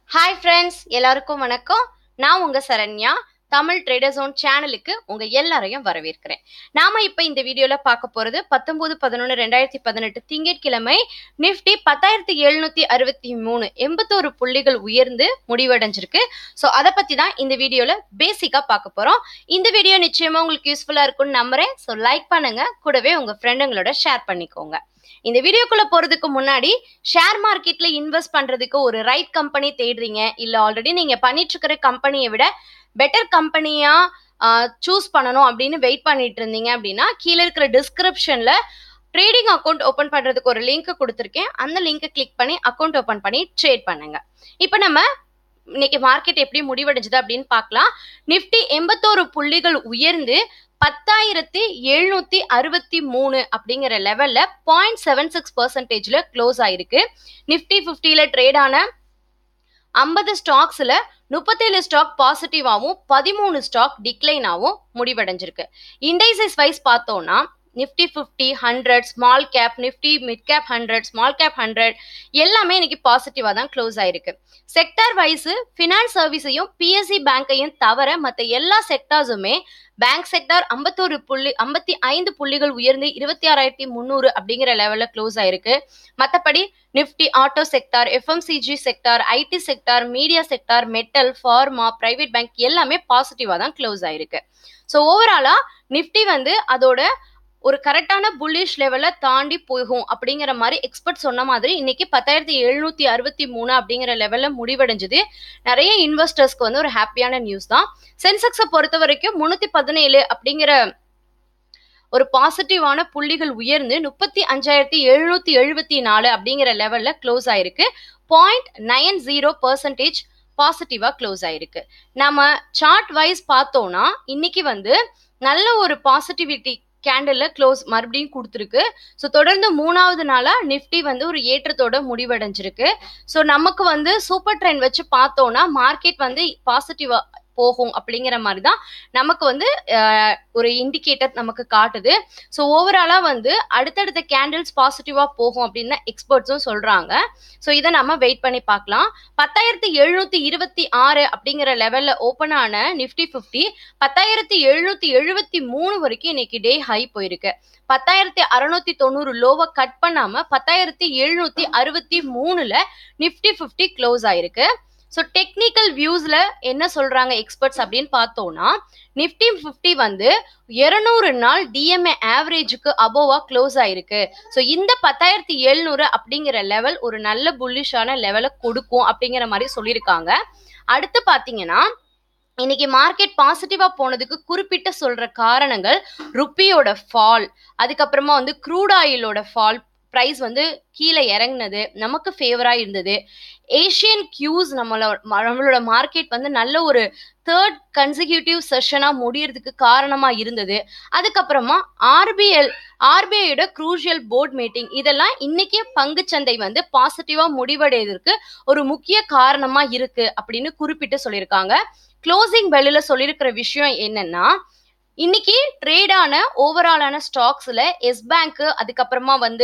hi friends எல்லாருக்கும் வணக்கம் நான் உங்க சரண்யா தமிழ் ட்ரேடர் ஜோன் சேனலுக்கு உங்க எல்லாரையும் வரவேற்கிறேன் நாம இப்ப இந்த வீடியோல பார்க்க போறது பத்தொன்பது பதினொன்று ரெண்டாயிரத்தி பதினெட்டு திங்கட்கிழமை நிஃப்டி பத்தாயிரத்தி எழுநூத்தி அறுபத்தி மூணு எண்பத்தோரு புள்ளிகள் உயர்ந்து முடிவடைஞ்சிருக்கு ஸோ அதை பத்தி தான் இந்த வீடியோல பேசிக்கா பார்க்க போறோம் இந்த வீடியோ நிச்சயமா உங்களுக்கு யூஸ்ஃபுல்லா இருக்கும்னு நம்புறேன் ஸோ லைக் பண்ணுங்க கூடவே உங்க ஃப்ரெண்டுங்களோட ஷேர் பண்ணிக்கோங்க இந்த வீடியோக்குள்ள போறதுக்கு முன்னாடி ஷேர் மார்க்கெட்ல இன்வெஸ்ட் பண்றதுக்கு ஒரு ரைட் கம்பெனி தேடுறீங்க இல்ல ஆல்ரெடி நீங்க பண்ணிட்டு இருக்கிற கம்பெனியை விட பெட்டர் கம்பெனியா சூஸ் பண்ணணும் அப்படின்னு வெயிட் பண்ணிட்டு இருந்தீங்க அப்படின்னா கீழே இருக்கிற டிஸ்கிரிப்ஷன்ல ட்ரேடிங் அக்கௌண்ட் ஓபன் பண்றதுக்கு ஒரு லிங்க் கொடுத்துருக்கேன் அந்த லிங்கை கிளிக் பண்ணி அக்கௌண்ட் ஓபன் பண்ணி ட்ரேட் பண்ணுங்க இப்போ நம்ம இன்னைக்கு மார்க்கெட் எப்படி முடிவடைஞ்சது அப்படின்னு பார்க்கலாம் நிஃப்டி எண்பத்தோரு புள்ளிகள் உயர்ந்து பத்தாயிரத்தி எழுநூத்தி அறுபத்தி மூணு அப்படிங்கிற லெவல்ல பாயிண்ட் செவன் சிக்ஸ் பர்சன்டேஜ்ல க்ளோஸ் ஆயிருக்கு நிஃப்டி பிப்டியில ட்ரேட் ஆன ஐம்பது ஸ்டாக்ஸ்ல முப்பத்தேழு ஸ்டாக் பாசிட்டிவாகவும் பதிமூணு ஸ்டாக் டிக்ளைனாகவும் முடிவடைஞ்சிருக்கு இண்டைசஸ் வைஸ் பார்த்தோம்னா nifty fifty hundred small cap nifty mid cap hundred small cap hundred எல்லாமே இன்னைக்கு பாசிட்டிவாக தான் க்ளோஸ் ஆயிருக்கு செக்டார் வைஸ் ஃபினான்ஸ் சர்வீஸையும் பிஎஸ்சி பேங்கையும் தவிர மற்ற எல்லா செக்டார்ஸுமே பேங்க் செக்டார் ஐம்பத்தோரு புள்ளி ஐம்பத்தி ஐந்து புள்ளிகள் உயர்ந்து இருபத்தி ஆறாயிரத்தி முந்நூறு அப்படிங்கிற லெவலில் க்ளோஸ் ஆயிருக்கு மற்றபடி nifty auto sector FMCG sector IT sector media sector metal pharma private bank எல்லாமே பாசிட்டிவாக தான் க்ளோஸ் ஆயிருக்கு ஸோ ஓவராலாக நிஃப்டி வந்து அதோட ஒரு கரெக்டான புல்லிஷ் லெவலை தாண்டி போகும் அப்படிங்கிற மாதிரி எக்ஸ்பர்ட் சொன்ன மாதிரி இன்னைக்கு பத்தாயிரத்தி எழுநூத்தி அறுபத்தி மூணு அப்படிங்கிற லெவலில் முடிவடைஞ்சது நிறைய இன்வெஸ்டர்ஸ்க்கு வந்து ஒரு ஹாப்பியான நியூஸ் தான் சென்செக்ஸை பொறுத்த வரைக்கும் முன்னூத்தி பதினேழு அப்படிங்கிற ஒரு பாசிட்டிவான புள்ளிகள் உயர்ந்து முப்பத்தி அஞ்சாயிரத்தி எழுநூத்தி எழுபத்தி நாலு அப்படிங்கிற லெவல்ல க்ளோஸ் ஆயிருக்கு பாயிண்ட் நைன் ஜீரோ பர்சன்டேஜ் பாசிட்டிவா க்ளோஸ் ஆயிருக்கு நம்ம சார்ட் வைஸ் பார்த்தோம்னா இன்னைக்கு வந்து நல்ல ஒரு பாசிட்டிவிட்டி கேண்டில் க்ளோஸ் மறுபடியும் கொடுத்துருக்கு ஸோ தொடர்ந்து மூணாவது நாளாக நிஃப்டி வந்து ஒரு ஏற்றத்தோட முடிவடைஞ்சிருக்கு ஸோ நமக்கு வந்து சூப்பர் ட்ரெண்ட் வச்சு பார்த்தோம்னா மார்க்கெட் வந்து பாசிட்டிவா போகும் அப்படிங்கிற மாதிரி தான் நமக்கு வந்து ஒரு இண்டிகேட்டர் நமக்கு காட்டுது ஸோ ஓவராலாக வந்து அடுத்தடுத்த கேண்டில்ஸ் பாசிட்டிவாக போகும் அப்படின்னு எக்ஸ்பர்ட்ஸும் சொல்கிறாங்க ஸோ இதை நம்ம வெயிட் பண்ணி பார்க்கலாம் பத்தாயிரத்தி எழுநூத்தி இருபத்தி ஆறு அப்படிங்கிற லெவலில் ஓப்பன் ஆன நிஃப்டி ஃபிஃப்டி பத்தாயிரத்தி எழுநூத்தி எழுபத்தி மூணு வரைக்கும் இன்னைக்கு டே ஹை போயிருக்கு பத்தாயிரத்தி அறுநூத்தி தொண்ணூறு லோவை கட் பண்ணாம பத்தாயிரத்தி எழுநூத்தி அறுபத்தி மூணுல நிஃப்டி ஃபிஃப்டி க்ளோஸ் ஆயிருக்கு ஸோ டெக்னிக்கல் வியூஸ்ல என்ன சொல்றாங்க எக்ஸ்பர்ட்ஸ் அப்படின்னு பார்த்தோம்னா நிஃப்டி ஃபிஃப்டி வந்து இருநூறு நாள் டிஎம்ஏ ஆவரேஜுக்கு அபோவா க்ளோஸ் ஆயிருக்கு ஸோ இந்த பத்தாயிரத்தி எழுநூறு அப்படிங்கிற லெவல் ஒரு நல்ல புல்லிஷான லெவலை கொடுக்கும் அப்படிங்கிற மாதிரி சொல்லியிருக்காங்க அடுத்து பார்த்தீங்கன்னா இன்னைக்கு மார்க்கெட் பாசிட்டிவா போனதுக்கு குறிப்பிட்ட சொல்ற காரணங்கள் ருப்பியோட ஃபால் அதுக்கப்புறமா வந்து க்ரூட் ஆயிலோட ஃபால் ப்ரைஸ் வந்து கீழே இறங்குனது நமக்கு ஃபேவராக இருந்தது ஏஷியன் கியூஸ் நம்மளோட நம்மளோட மார்க்கெட் வந்து நல்ல ஒரு தேர்ட் கன்சிக்யூட்டிவ் செஷனாக முடியறதுக்கு காரணமாக இருந்தது அதுக்கப்புறமா ஆர்பிஎல் ஆர்பிஐயோட குரூஷியல் போர்ட் மீட்டிங் இதெல்லாம் இன்னைக்கு பங்குச்சந்தை வந்து பாசிட்டிவாக முடிவடைவதற்கு ஒரு முக்கிய காரணமாக இருக்கு அப்படின்னு குறிப்பிட்டு சொல்லியிருக்காங்க க்ளோசிங் பெல்லில் சொல்லியிருக்கிற விஷயம் என்னன்னா இன்னைக்கு ட்ரேடான ஓவராலான ஸ்டாக்ஸ்ல எஸ் பேங்க் அதுக்கப்புறமா வந்து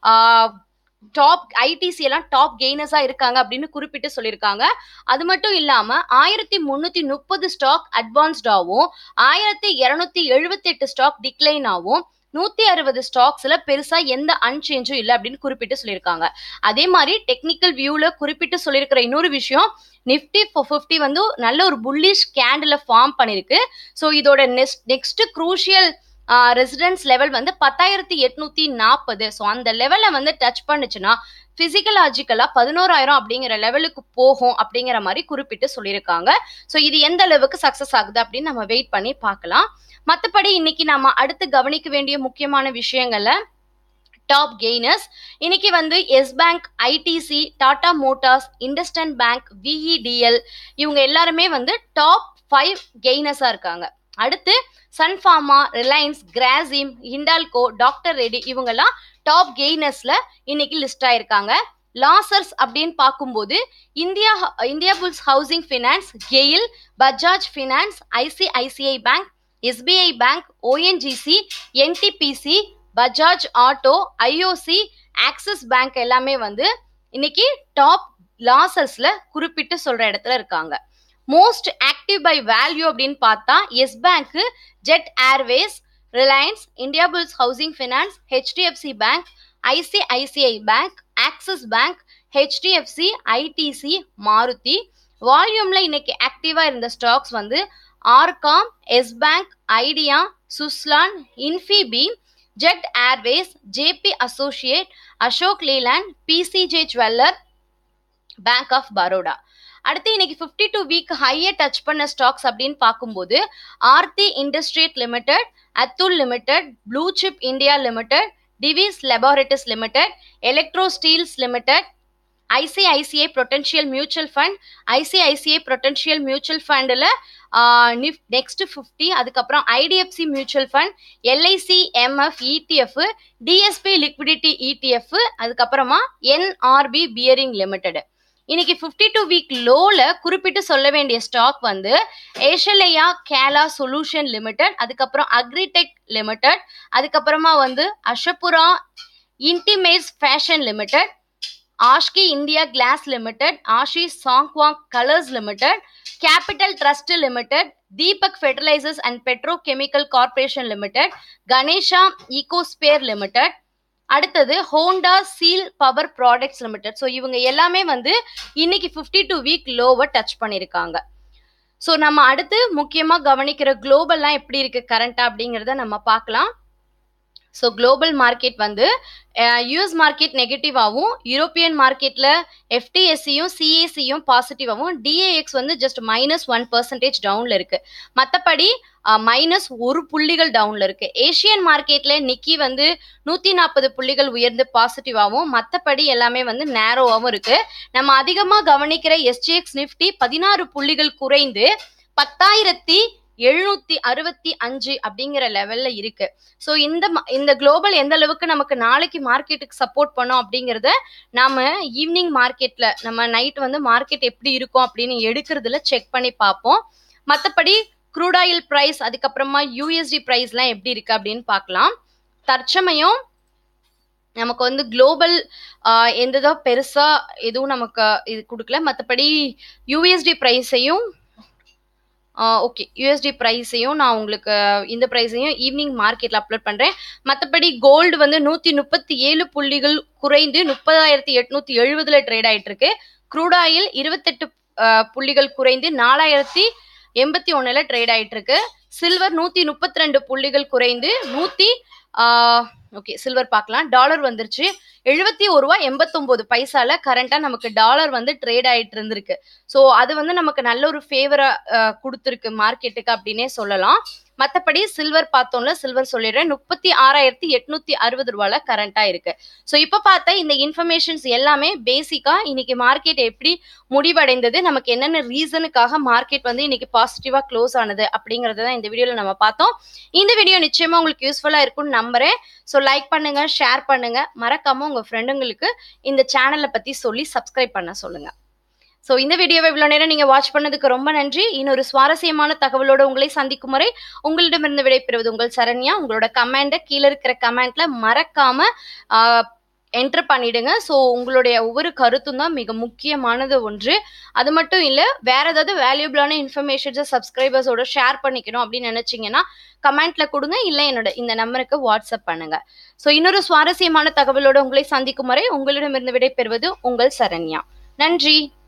டாப் ஐடிசி எல்லாம் டாப் கெய்னஸா இருக்காங்க அப்படின்னு குறிப்பிட்டு சொல்லியிருக்காங்க அது மட்டும் இல்லாம ஆயிரத்தி முன்னூத்தி முப்பது ஸ்டாக் அட்வான்ஸ்டாவும் ஆயிரத்தி இருநூத்தி எழுபத்தி எட்டு ஸ்டாக் டிக்ளைனாவும் நூத்தி அறுபது ஸ்டாக்ஸ்ல பெருசா எந்த அன்சேஞ்சும் இல்லை அப்படின்னு குறிப்பிட்டு சொல்லியிருக்காங்க அதே மாதிரி டெக்னிக்கல் வியூல குறிப்பிட்டு சொல்லியிருக்கிற இன்னொரு விஷயம் நிஃப்டி ஃபிஃப்டி வந்து நல்ல ஒரு புல்லிஷ் கேண்டில் ஃபார்ம் பண்ணிருக்கு ஸோ இதோட next next crucial resistance level வந்து பத்தாயிரத்தி எட்நூத்தி நாற்பது ஸோ அந்த லெவலில் வந்து டச் பண்ணுச்சுன்னா பிசிக்கலாஜிக்கலா பதினோராயிரம் அப்படிங்கிற லெவலுக்கு போகும் அப்படிங்கிற மாதிரி குறிப்பிட்டு சொல்லியிருக்காங்க ஸோ இது எந்த அளவுக்கு சக்சஸ் ஆகுது அப்படின்னு நம்ம வெயிட் பண்ணி பார்க்கலாம் மற்றபடி இன்னைக்கு நம்ம அடுத்து கவனிக்க வேண்டிய முக்கியமான விஷயங்கள்ல டாப் கெய்னர்ஸ் இன்னைக்கு வந்து Yes bank ITC Tata motors IndusInd bank VEDL இவங்க எல்லாருமே வந்து டாப் ஃபைவ் கெய்னர்ஸா இருக்காங்க அடுத்து Sun Pharma Reliance Grasim Hindalco doctor Reddy இவங்கெல்லாம் டாப் கெய்னர்ஸ்ல இன்னைக்கு லிஸ்ட் ஆயிருக்காங்க லாசர்ஸ் அப்படின்னு பார்க்கும்போது India India bulls housing finance GAIL Bajaj finance ICICI bank SBI bank ONGC NTPC Bajaj auto IOC axis bank எல்லாமே வந்து இன்னைக்கு டாப் லாசஸ்ல குறிப்பிட்டு சொல்ற இடத்துல இருக்காங்க மோஸ்ட் ஆக்டிவ் பை வேல்யூ அப்படின்னு பார்த்தா Yes bank jet airways Reliance India bulls housing finance HDFC bank ICICI bank axis bank HDFC ITC Maruti வால்யூம்ல இன்னைக்கு ஆக்டிவா இருந்த ஸ்டாக்ஸ் வந்து RCom Yes bank Idea Suzlon இன்ஃபிபி jet airways Jaypee associate Ashok Leyland PCJ jeweller bank of Baroda அடுத்து இன்னைக்கு ஃபிஃப்டி டூ வீக் ஹையை touch பண்ண ஸ்டாக்ஸ் அப்படின்னு பார்க்கும்போது Aarti industries limited Atul limited blue chip India limited Divi's laboratories limited electro Steeles limited ICICI prudential mutual fund ICICI prudential mutual ஃபண்டில் nifty next fifty அதுக்கப்புறம் IDFC mutual fund LIC MF ETF DSP liquidity ETF அதுக்கப்புறமா NRB bearing limited இன்னைக்கு fifty two week லோல குறிப்பிட்டு சொல்ல வேண்டிய stock வந்து ஏஷலையா கேலா சொல்யூஷன் லிமிடெட் அதுக்கப்புறம் அக்ரிடெக் லிமிடெட் அதுக்கப்புறமா வந்து Ashapura intimates fashion limited Asahi India glass limited Asahi Songwon colors limited capital trust limited Deepak fertilisers and petro chemical corporation limited Ganesha ecosphere limited அடுத்தது Honda Siel power products limited so இவங்க எல்லாமே வந்து இன்னைக்கு fifty two week லோவை touch பண்ணியிருக்காங்க so நம்ம அடுத்து முக்கியமாக கவனிக்கிற குளோபல்லாம் எப்படி இருக்கு கரண்டா அப்படிங்கிறத நம்ம பார்க்கலாம் ஸோ குளோபல் மார்க்கெட் வந்து யூஎஸ் மார்க்கெட் நெகட்டிவாகவும் யூரோப்பியன் மார்க்கெட்டில் எஃப்டிஎஸ்சியும் சிஏசியும் பாசிட்டிவாகவும் டிஏஎக்ஸ் வந்து ஜஸ்ட் மைனஸ் ஒன் பர்சன்டேஜ் டவுனில் இருக்கு மற்றபடி மைனஸ் ஒரு புள்ளிகள் டவுனில் இருக்கு ஏஷியன் மார்க்கெட்ல நிக்கி வந்து நூற்றி நாற்பது புள்ளிகள் உயர்ந்து பாசிட்டிவாகவும் மற்றபடி எல்லாமே வந்து நேரோவாகவும் இருக்கு நம்ம அதிகமாக கவனிக்கிற எஸ்ஜிஎக்ஸ் நிஃப்டி பதினாறு புள்ளிகள் குறைந்து பத்தாயிரத்தி எழுநூத்தி அறுபத்தி அஞ்சு அப்படிங்கிற லெவல்ல இருக்கு ஸோ இந்த இந்த குளோபல் எந்த அளவுக்கு நமக்கு நாளைக்கு மார்க்கெட்டுக்கு சப்போர்ட் பண்ணோம் அப்படிங்கிறத நாம ஈவினிங் மார்க்கெட்ல நம்ம நைட் வந்து மார்க்கெட் எப்படி இருக்கும் அப்படின்னு எடுக்கிறதுல செக் பண்ணி பார்ப்போம் மற்றபடி க்ரூட் ஆயில் ப்ரைஸ் அதுக்கப்புறமா யூஎஸ்டி ப்ரைஸ்லாம் எப்படி இருக்கு அப்படின்னு பார்க்கலாம் தற்சமயம் நமக்கு வந்து குளோபல் எந்ததோ பெருசா எதுவும் நமக்கு இது கொடுக்கல மற்றபடி யூஎஸ்டி ப்ரைஸையும் ஓகே யூஎஸ்டி ப்ரைஸையும் நான் உங்களுக்கு இந்த ப்ரைஸையும் ஈவினிங் மார்க்கெட்டில் அப்லோட் பண்ணுறேன் மற்றபடி கோல்டு வந்து நூற்றி முப்பத்தி ஏழு புள்ளிகள் குறைந்து முப்பதாயிரத்தி எட்நூத்தி எழுபதுல ட்ரேட் ஆயிட்டு இருக்கு க்ரூட் ஆயில் இருபத்தெட்டு புள்ளிகள் குறைந்து நாலாயிரத்தி எண்பத்தி ஒன்னுல ட்ரேட் ஆயிட்டு இருக்கு சில்வர் நூத்தி முப்பத்தி ரெண்டு புள்ளிகள் குறைந்து நூத்தி ஓகே சில்வர் பார்க்கலாம் டாலர் வந்துருச்சு எழுபத்தி ஒரு ரூபா எண்பத்தொம்போது பைசால கரண்டா நமக்கு டாலர் வந்து ட்ரேட் ஆயிட்டு இருந்திருக்கு ஸோ அது வந்து நமக்கு நல்ல ஒரு ஃபேவரா கொடுத்துருக்கு மார்க்கெட்டுக்கு அப்படின்னே சொல்லலாம் மற்றபடி சில்வர் பார்த்தோம்ல சில்வர் சொல்லிடுறேன் முப்பத்தி ஆறாயிரத்தி எட்நூத்தி அறுபது ரூபால கரண்டா இருக்கு ஸோ இப்போ பார்த்த இந்த இன்ஃபர்மேஷன்ஸ் எல்லாமே பேசிக்கா இன்னைக்கு மார்க்கெட் எப்படி முடிவடைந்தது நமக்கு என்னென்ன ரீசனுக்காக மார்க்கெட் வந்து இன்னைக்கு பாசிட்டிவா க்ளோஸ் ஆனது அப்படிங்கறத தான் இந்த வீடியோல நம்ம பார்த்தோம் இந்த வீடியோ நிச்சயமா உங்களுக்கு யூஸ்ஃபுல்லா இருக்கும்னு நம்புறேன் ஸோ லைக் பண்ணுங்க ஷேர் பண்ணுங்க மறக்காம உங்க ஃப்ரெண்டுங்களுக்கு இந்த சேனலை பத்தி சொல்லி சப்ஸ்கிரைப் பண்ண சொல்லுங்க ஸோ இந்த வீடியோவை இவ்வளோ நேரம் நீங்கள் வாட்ச் பண்ணதுக்கு ரொம்ப நன்றி இன்னொரு சுவாரஸ்யமான தகவலோட உங்களை சந்திக்கும் முறை உங்களிடமிருந்து விடைபெறுவது உங்கள் சரண்யா உங்களோட கமெண்ட்டை கீழே இருக்கிற கமெண்ட்ல மறக்காம என்டர் பண்ணிடுங்க ஸோ உங்களுடைய ஒவ்வொரு கருத்தும் தான் மிக முக்கியமானது ஒன்று அது மட்டும் இல்லை வேற ஏதாவது வேல்யூபிளான இன்ஃபர்மேஷன்ஸை சப்ஸ்கிரைபர்ஸோட ஷேர் பண்ணிக்கணும் அப்படின்னு நினைச்சீங்கன்னா கமெண்ட்ல கொடுங்க இல்லை என்னோட இந்த நம்பருக்கு வாட்ஸ்அப் பண்ணுங்க ஸோ இன்னொரு சுவாரஸ்யமான தகவலோட உங்களை சந்திக்கும் வரை உங்களிடமிருந்து விடைபெறுவது உங்கள் சரண்யா நன்றி